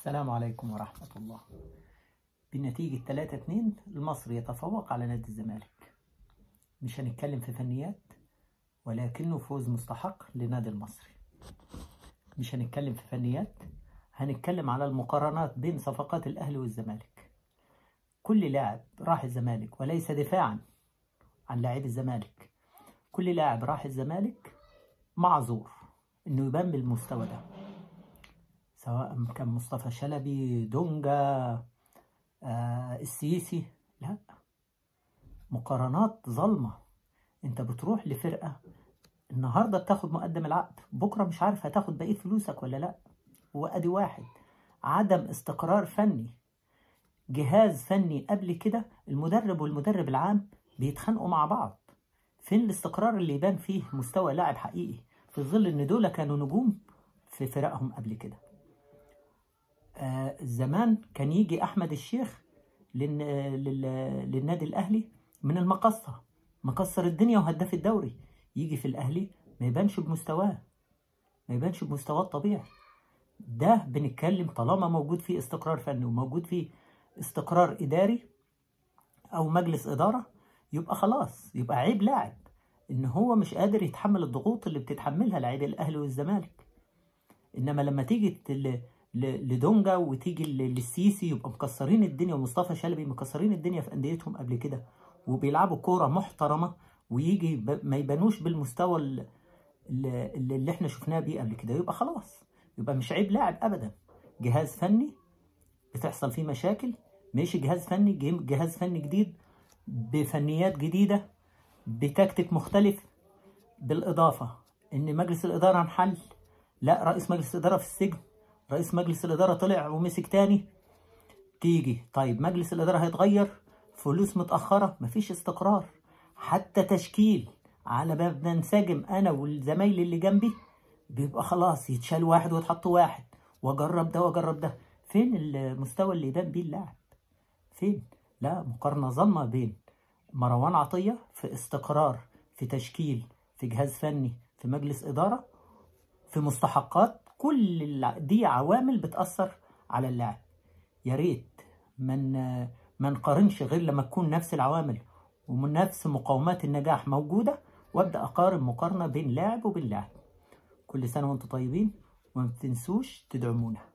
السلام عليكم ورحمة الله بنتيجة 3-2 المصري يتفوق على نادي الزمالك مش هنتكلم في فنيات ولكنه فوز مستحق لنادي المصري مش هنتكلم في فنيات هنتكلم على المقارنات بين صفقات الأهلي والزمالك كل لاعب راح الزمالك وليس دفاعا عن لاعبي الزمالك كل لاعب راح الزمالك معذور انه يبان بالمستوى ده سواء كان مصطفى شلبي دونجا آه السيسي لا مقارنات ظلمة انت بتروح لفرقة النهاردة بتاخد مقدم العقد بكرة مش عارف هتاخد بقية فلوسك ولا لا وادي واحد عدم استقرار فني جهاز فني قبل كده المدرب والمدرب العام بيتخانقوا مع بعض فين الاستقرار اللي يبان فيه مستوى لاعب حقيقي في ظل ان دول كانوا نجوم في فرقهم قبل كده آه زمان كان يجي احمد الشيخ لن... لل... للنادي الاهلي من المقصه مكسر الدنيا وهداف الدوري يجي في الاهلي ما يبانش بمستواه ما يبانش بمستواه الطبيعي ده بنتكلم طالما موجود فيه استقرار فني وموجود فيه استقرار اداري او مجلس اداره يبقى خلاص يبقى عيب لاعب ان هو مش قادر يتحمل الضغوط اللي بتتحملها لاعبي الاهلي والزمالك انما لما تيجي لدونجا وتيجي للسيسي يبقى مكسرين الدنيا ومصطفى شلبي مكسرين الدنيا في انديتهم قبل كده وبيلعبوا كوره محترمه ويجي ما يبانوش بالمستوى اللي, اللي احنا شفناه بيه قبل كده يبقى خلاص يبقى مش عيب لاعب ابدا جهاز فني بتحصل فيه مشاكل ماشي جهاز فني جهاز فني جديد بفنيات جديده بتكتيك مختلف بالاضافه ان مجلس الاداره انحل لا رئيس مجلس الاداره في السجن رئيس مجلس الإدارة طلع ومسك تاني تيجي طيب مجلس الإدارة هيتغير فلوس متأخرة مفيش استقرار حتى تشكيل على ما بننسجم أنا والزمايل اللي جنبي بيبقى خلاص يتشال واحد ويتحط واحد وأجرب ده وأجرب ده فين المستوى اللي يبان بيه اللاعب فين لا مقارنة ظلمة بين مروان عطية في استقرار في تشكيل في جهاز فني في مجلس إدارة في مستحقات كل دي عوامل بتأثر على اللاعب يا ريت من ما نقارنش غير لما تكون نفس العوامل ومن نفس مقومات النجاح موجودة وابدأ أقارن مقارنة بين لاعب وبين لاعب كل سنة وانتم طيبين وما تنسوش تدعمونا